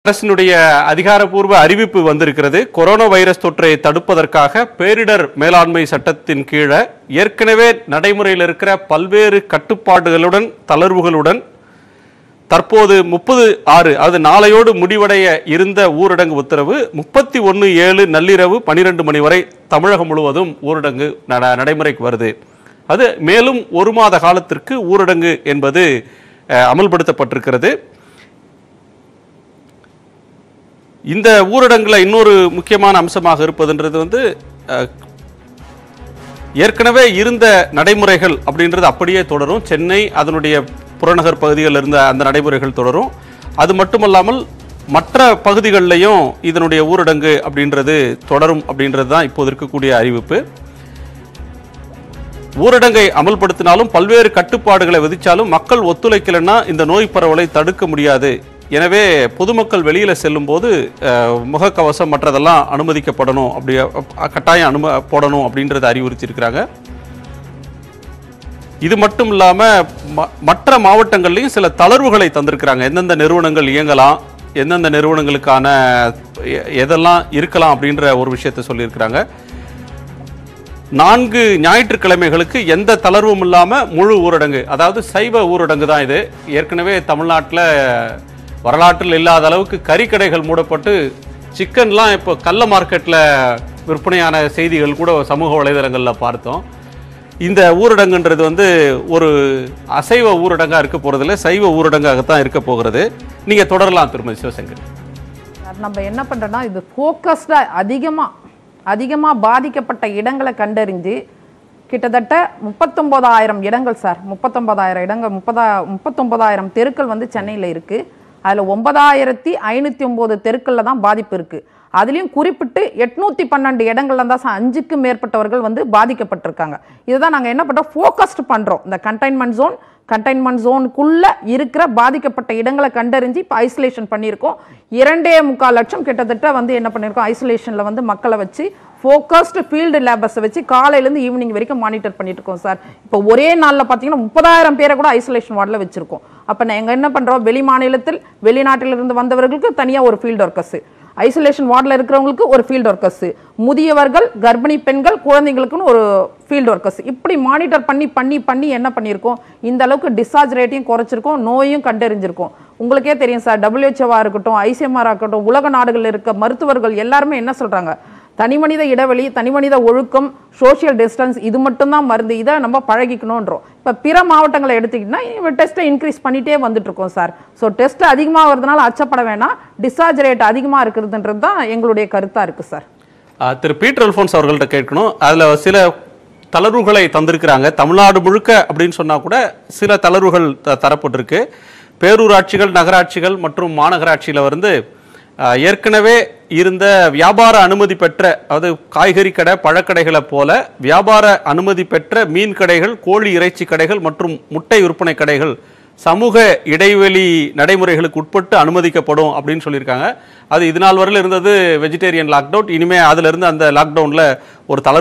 அரசினுடைய அதிகாரப்பூர்வ அறிவிப்பு வந்திருக்கிறது கொரோனா வைரஸ் தொற்றை தடுப்பதற்காக பேரிடர் மேலாண்மை சட்டத்தின் கீழே ஏற்கனவே நடைமுறையில் இருக்கிற பல்வேறு கட்டுப்பாடுகளுடன் தளர்வுகளுடன் தற்போது முப்பது ஆறு அது நாளையோடு முடிவடைய இருந்த ஊரடங்கு உத்தரவு முப்பத்தி ஒன்று ஏழு நள்ளிரவு பனிரெண்டு மணி வரை தமிழகம் முழுவதும் ஊரடங்கு நட- நடைமுறைக்கு வருது அது மேலும் ஒரு மாத காலத்திற்கு ஊரடங்கு என்பது அஹ், அமல்படுத்தப்பட்டிருக்கிறது இந்த ஊரடங்குல இன்னொரு முக்கியமான அம்சமாக இருப்பதுன்றது வந்து அஹ், ஏற்கனவே இருந்த நடைமுறைகள் அப்படின்றது அப்படியே தொடரும் சென்னை அதனுடைய புறநகர் பகுதிகளில் இருந்த அந்த நடைமுறைகள் தொடரும் அது மட்டுமல்லாமல் மற்ற பகுதிகளிலையும் இதனுடைய ஊரடங்கு அப்படின்றது தொடரும் அப்படின்றது தான் இப்போது இருக்கக்கூடிய அறிவிப்பு ஊரடங்கை அமல்படுத்தினாலும் பல்வேறு கட்டுப்பாடுகளை விதிச்சாலும் மக்கள் ஒத்துழைக்கலைன்னா இந்த நோய் பரவலை தடுக்க முடியாது எனவே பொதுமக்கள் வெளியில செல்லும் போது அஹ், முகக்கவசம் மற்றதெல்லாம் அனுமதிக்கப்படணும் அப்படி அஹ், கட்டாயம் அனும போடணும் அப்படின்றத அறிவுறுத்தியிருக்கிறாங்க இது மட்டும் இல்லாம ம- மற்ற மாவட்டங்கள்லையும் சில தளர்வுகளை தந்திருக்கிறாங்க எந்தெந்த நிறுவனங்கள் இயங்கலாம் எந்தெந்த நிறுவனங்களுக்கான எ- எதெல்லாம் இருக்கலாம் அப்படின்ற ஒரு விஷயத்தை சொல்லியிருக்கிறாங்க நான்கு ஞாயிற்றுக்கிழமைகளுக்கு எந்த தளர்வும் இல்லாம முழு ஊரடங்கு அதாவது சைவ ஊரடங்கு தான் இது ஏற்கனவே தமிழ்நாட்டில் வரலாற்றில் இல்லாத அளவுக்கு கறிக்கடைகள் மூடப்பட்டு சிக்கன்லாம் இப்போ கள்ள மார்க்கெட்டில் விற்பனையான செய்திகள் கூட சமூக வலைதளங்களில் பார்த்தோம் இந்த ஊரடங்குன்றது வந்து ஒரு அசைவ ஊரடங்கா இருக்க போறதில்ல சைவ ஊரடங்காகத்தான் இருக்க போகிறது நீங்க தொடரலாம் திருமதி சிவசங்கர் சார், நம்ம என்ன பண்றோம்னா இது ஃபோக்கஸ்டாக அதிகமாக அதிகமாக பாதிக்கப்பட்ட இடங்களை கண்டறிஞ்சு கிட்டத்தட்ட முப்பத்தொம்போதாயிரம் இடங்கள் சார் முப்பத்தொம்போதாயிரம் இடங்கள் முப்பதா முப்பத்தொம்போதாயிரம் தெருக்கள் வந்து சென்னையில் இருக்குது அதில் ஒன்பதாயிரத்தி ஐநூற்றி ஒம்பது தெருக்களில் தான் பாதிப்பு இருக்குது அதுலேயும் குறிப்பிட்டு எட்நூற்றி பன்னெண்டு இடங்கள்ல தான் சார் அஞ்சுக்கும் மேற்பட்டவர்கள் வந்து பாதிக்கப்பட்டிருக்காங்க இதுதான் நாங்கள் என்ன பண்ணுறோம் ஃபோக்கஸ்ட் பண்ணுறோம் இந்த கண்டைன்மெண்ட் ஜோன் கண்டைன்மெண்ட் ஜோனுக்குள்ள இருக்கிற பாதிக்கப்பட்ட இடங்களை கண்டறிஞ்சு இப்போ ஐசோலேஷன் பண்ணியிருக்கோம் இரண்டே முக்கால் லட்சம் கிட்டத்தட்ட வந்து என்ன பண்ணியிருக்கோம் ஐசோலேஷனில் வந்து மக்களை வச்சு ஃபோக்கஸ்டு ஃபீல்டு லேபர்ஸை வச்சு காலையிலேருந்து ஈவினிங் வரைக்கும் மானிட்டர் பண்ணிட்டு இருக்கோம் சார் இப்போ ஒரே நாளில் பார்த்தீங்கன்னா முப்பதாயிரம் பேரை கூட ஐசோலேஷன் வார்டில் வச்சிருக்கோம் அப்போ நாங்கள் என்ன பண்ணுறோம் வெளி மாநிலத்தில் வெளிநாட்டிலிருந்து வந்தவர்களுக்கு தனியாக ஒரு ஃபீல்டு ஒர்க்கர்ஸு ஐசோலேஷன் வார்டில் இருக்கிறவங்களுக்கு ஒரு ஃபீல்டு ஒர்க்கர்ஸ் முதியவர்கள் கர்ப்பிணி பெண்கள் குழந்தைங்களுக்குன்னு ஒரு ஃபீல்டு ஒர்க்கர்ஸ் இப்படி மானிட்டர் பண்ணி பண்ணி பண்ணி என்ன பண்ணியிருக்கோம் இந்த அளவுக்கு டிஸ்சார்ஜ் ரேட்டையும் குறைச்சிருக்கோம் நோயும் கண்டறிஞ்சிருக்கோம் உங்களுக்கே தெரியும் சார் டபிள்யூஹெச்ஓவாக இருக்கட்டும் ஐசிஎம்ஆர் இருக்கட்டும் உலக நாடுகளில் இருக்க மருத்துவர்கள் எல்லாருமே என்ன சொல்கிறாங்க தனிமனித இடைவெளி தனிமனித ஒழுக்கம் சோஷியல் டிஸ்டன்ஸ் இது மட்டும்தான் மருந்து இதை நம்ம பழகிக்கணுன்றோம் இப்போ பிற மாவட்டங்களை எடுத்துக்கிட்டிங்கன்னா டெஸ்ட்டை இன்க்ரீஸ் பண்ணிகிட்டே வந்துட்டு இருக்கோம் சார் ஸோ டெஸ்ட் அதிகமாக வரதுனால அச்சப்பட வேணாம் டிஸ்சார்ஜ் ரேட் அதிகமாக இருக்கிறதுன்றது தான் எங்களுடைய கருத்தாக இருக்குது சார் ஆஹ் திரு பீட்டர் அல்ஃபோன்ஸ் அவர்கள்ட்ட கேட்கணும் அதுல சில தளர்வுகளை தந்திருக்கிறாங்க தமிழ்நாடு முழுக்க அப்படின்னு சொன்னா கூட சில தளர்வுகள் த- தரப்பட்டிருக்கு பேரூராட்சிகள் நகராட்சிகள் மற்றும் மாநகராட்சியில வந்து ஆஹ், ஏற்கனவே இருந்த வியாபார அனுமதி பெற்ற அதாவது காய்கறி கடை பழக்கடைகளை போல வியாபார அனுமதி பெற்ற மீன் கடைகள் கோழி இறைச்சி கடைகள் மற்றும் முட்டை விற்பனை கடைகள் சமூக இடைவெளி நடைமுறைகளுக்கு உட்பட்டு அனுமதிக்கப்படும் அப்படின்னு சொல்லியிருக்காங்க அது இது நாள் வரையில் இருந்தது வெஜிடேரியன் லாக்டவுன் இனிமே அதுல இருந்து அந்த லாக்டவுன்ல ஒரு தளர்வு